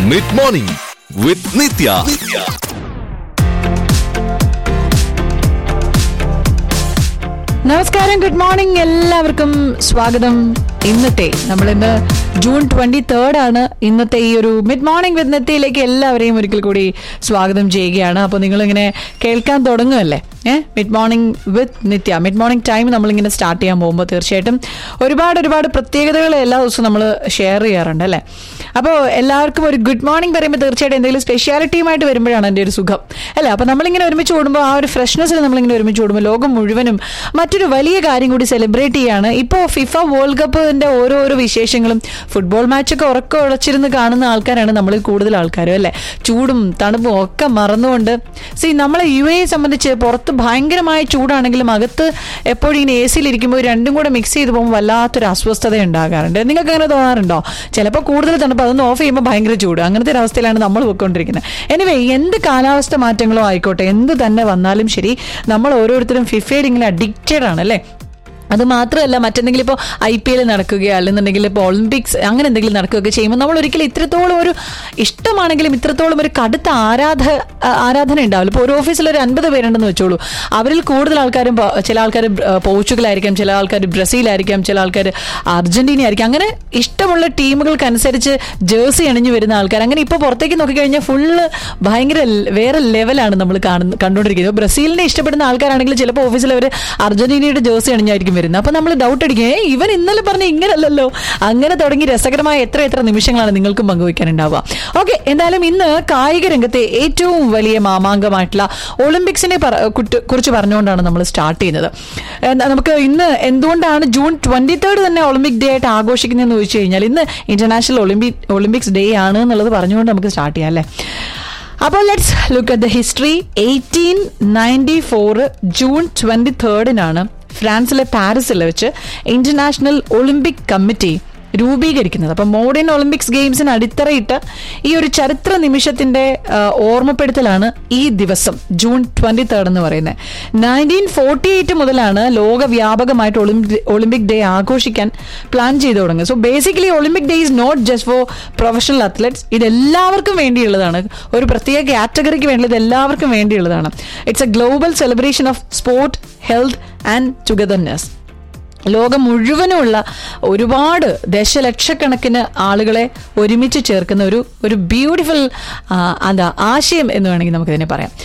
mid morning with നിത്യ നമസ്കാരം good morning എല്ലാവർക്കും സ്വാഗതം ഇന്നത്തെ നമ്മൾ ഇന്ന് ജൂൺ ട്വന്റി തേർഡ് ആണ് ഇന്നത്തെ ഈ ഒരു മിഡ് മോർണിംഗ് വിത്ത് നെത്തിയിലേക്ക് എല്ലാവരെയും ഒരിക്കൽ കൂടി സ്വാഗതം ചെയ്യുകയാണ് അപ്പോൾ നിങ്ങളിങ്ങനെ കേൾക്കാൻ തുടങ്ങുമല്ലേ ഏഹ് mid morning with Nithya mid morning time നമ്മളിങ്ങനെ സ്റ്റാർട്ട് ചെയ്യാൻ പോകുമ്പോൾ തീർച്ചയായിട്ടും ഒരുപാട് ഒരുപാട് പ്രത്യേകതകൾ എല്ലാ ദിവസവും നമ്മൾ ഷെയർ ചെയ്യാറുണ്ട് അല്ലേ അപ്പോൾ എല്ലാവർക്കും ഒരു ഗുഡ് മോർണിംഗ് പറയുമ്പോൾ തീർച്ചയായിട്ടും എന്തെങ്കിലും സ്പെഷ്യാലിറ്റിയുമായിട്ട് വരുമ്പോഴാണ് എൻ്റെ ഒരു സുഖം അല്ലേ അപ്പോൾ നമ്മളിങ്ങനെ ഒരുമിച്ച് കൂടുമ്പോൾ ആ ഒരു ഫ്രഷ്നെസ്സിൽ നമ്മളിങ്ങനെ ഒരുമിച്ച് കൂടുമ്പോൾ ലോകം മുഴുവനും മറ്റൊരു വലിയ കാര്യം കൂടി സെലിബ്രേറ്റ് ചെയ്യാണ് ഇപ്പോൾ ഫിഫ വേൾഡ് കപ്പിന്റെ ഓരോരോ വിശേഷങ്ങളും ഫുട്ബോൾ മാച്ചൊക്കെ ഉറക്കം ഉളച്ചിരുന്ന് കാണുന്ന ആൾക്കാരാണ് നമ്മളിൽ കൂടുതൽ ആൾക്കാരും അല്ലേ ചൂടും തണുപ്പും ഒക്കെ മറന്നുകൊണ്ട് സി നമ്മളെ യു എ സംബന്ധിച്ച് പുറത്ത് ഭയങ്കരമായ ചൂടാണെങ്കിലും അകത്ത് എപ്പോഴും ഇങ്ങനെ എ സിയിൽ ഇരിക്കുമ്പോൾ രണ്ടും കൂടെ മിക്സ് ചെയ്ത് പോകുമ്പോൾ വല്ലാത്തൊരു അസ്വസ്ഥത ഉണ്ടാകാറുണ്ട് നിങ്ങൾക്ക് അങ്ങനെ തോന്നാറുണ്ടോ ചിലപ്പോൾ കൂടുതൽ തണുപ്പ് അതൊന്ന് ഓഫ് ചെയ്യുമ്പോൾ ഭയങ്കര ചൂട് അങ്ങനത്തെ ഒരു അവസ്ഥയിലാണ് നമ്മൾ പോയിക്കൊണ്ടിരിക്കുന്നത് എനിവേ എന്ത് കാലാവസ്ഥ മാറ്റങ്ങളോ ആയിക്കോട്ടെ എന്ത് തന്നെ വന്നാലും ശരി നമ്മൾ ഓരോരുത്തരും ഫിഫയിൽ ഇങ്ങനെ അഡിക്റ്റഡ് ആണ് അല്ലേ അത് മാത്രമല്ല മറ്റെന്തെങ്കിലും ഇപ്പോൾ ഐ പി എൽ നടക്കുകയോ അല്ലെന്നുണ്ടെങ്കിൽ ഇപ്പോൾ ഒളിമ്പിക്സ് അങ്ങനെ എന്തെങ്കിലും നടക്കുകയൊക്കെ ചെയ്യുമ്പോൾ നമ്മൾ ഒരിക്കലും ഇത്രത്തോളം ഒരു ഇഷ്ടമാണെങ്കിലും ഇത്രത്തോളം ഒരു കടുത്ത ആരാധ ആരാധന ഉണ്ടാവില്ല ഇപ്പോൾ ഒരു ഓഫീസിൽ ഒരു അൻപത് പേരുണ്ടെന്ന് വെച്ചോളൂ അവരിൽ കൂടുതൽ ആൾക്കാരും പ- ചില ആൾക്കാർ പോർച്ചുഗലായിരിക്കാം ചില ആൾക്കാർ ബ്രസീലായിരിക്കാം ചില ആൾക്കാർ അർജന്റീന ആയിരിക്കും അങ്ങനെ ഇഷ്ടമുള്ള ടീമുകൾക്കനുസരിച്ച് ജേഴ്സി അണിഞ്ഞു വരുന്ന ആൾക്കാർ അങ്ങനെ ഇപ്പോൾ പുറത്തേക്ക് നോക്കിക്കഴിഞ്ഞാൽ ഫുള്ള് ഭയങ്കര ല- വേറെ ലെവലാണ് നമ്മൾ കാണുന്ന കണ്ടുകൊണ്ടിരിക്കുന്നത് ബ്രസീലിനെ ഇഷ്ടപ്പെടുന്ന ആൾക്കാരാണെങ്കിൽ ചിലപ്പോൾ ഓഫീസിൽ അവർ അർജന്റീനയുടെ ജേഴ്സി അണിഞ്ഞായിരിക്കും വരുന്നത് അപ്പോൾ നമ്മൾ ഡൗട്ട് അടിക്കും ഏ ഇവൻ ഇന്നലെ പറഞ്ഞ ഇങ്ങനല്ലല്ലോ അങ്ങനെ തുടങ്ങി രസകരമായ എത്ര എത്ര നിമിഷങ്ങളാണ് നിങ്ങൾക്കും പങ്കുവയ്ക്കാനുണ്ടാവുക ഓക്കെ എന്തായാലും ഇന്ന് കായിക രംഗത്തെ ഏറ്റവും വലിയ മാമാങ്കമായിട്ടുള്ള ഒളിമ്പിക്സിനെ പറ- കുറ്റ്- കുറിച്ച് പറഞ്ഞുകൊണ്ടാണ് നമ്മൾ സ്റ്റാർട്ട് ചെയ്യുന്നത് എന്താ നമുക്ക് ഇന്ന് എന്തുകൊണ്ടാണ് ജൂൺ ട്വന്റി തേർഡ് തന്നെ ഒളിമ്പിക് ഡേ ആയിട്ട് ആഘോഷിക്കുന്നതെന്ന് ചോദിച്ചു കഴിഞ്ഞാൽ ഇന്ന് ഇന്റർനാഷണൽ ഒളിമ്പിക് ഒളിമ്പിക്സ് ഡേ ആണ് എന്നുള്ളത് പറഞ്ഞുകൊണ്ട് നമുക്ക് സ്റ്റാർട്ട് ചെയ്യാം അല്ലേ അപ്പോൾ let's look at the history eighteen ninety four June twenty തേർഡിനാണ് ഫ്രാൻസിലെ പാരീസിൽ വെച്ച് ഇന്റർനാഷണൽ ഒളിമ്പിക് കമ്മിറ്റി രൂപീകരിക്കുന്നത് അപ്പം മോഡേൺ ഒളിമ്പിക്സ് ഗെയിംസിന് അടിത്തറയിട്ട് ഈ ഒരു ചരിത്ര നിമിഷത്തിന്റെ ആ, ഓർമ്മപ്പെടുത്തലാണ് ഈ ദിവസം ജൂൺ ട്വന്റി തേർഡ് എന്ന് പറയുന്നത് നയൻറ്റീൻ ഫോർട്ടി എയ്റ്റ് മുതലാണ് ലോകവ്യാപകമായിട്ട് ഒളിമ്പിക് ഒളിമ്പിക് ഡേ ആഘോഷിക്കാൻ പ്ലാൻ ചെയ്തു തുടങ്ങുന്നത് so basically Olympic day is not just for professional athletes ഇത് എല്ലാവർക്കും വേണ്ടിയുള്ളതാണ് ഒരു പ്രത്യേക കാറ്റഗറിക്ക് വേണ്ടിയത് എല്ലാവർക്കും വേണ്ടിയുള്ളതാണ് it's a global celebration of sport health and togetherness ലോകം മുഴുവനുമുള്ള ഒരുപാട് ദശലക്ഷക്കണക്കിന് ആളുകളെ ഒരുമിച്ച് ചേർക്കുന്ന ഒരു ഒരു ബ്യൂട്ടിഫുൾ എന്താ ആശയം എന്ന് വേണമെങ്കിൽ നമുക്കിതിനെ പറയാം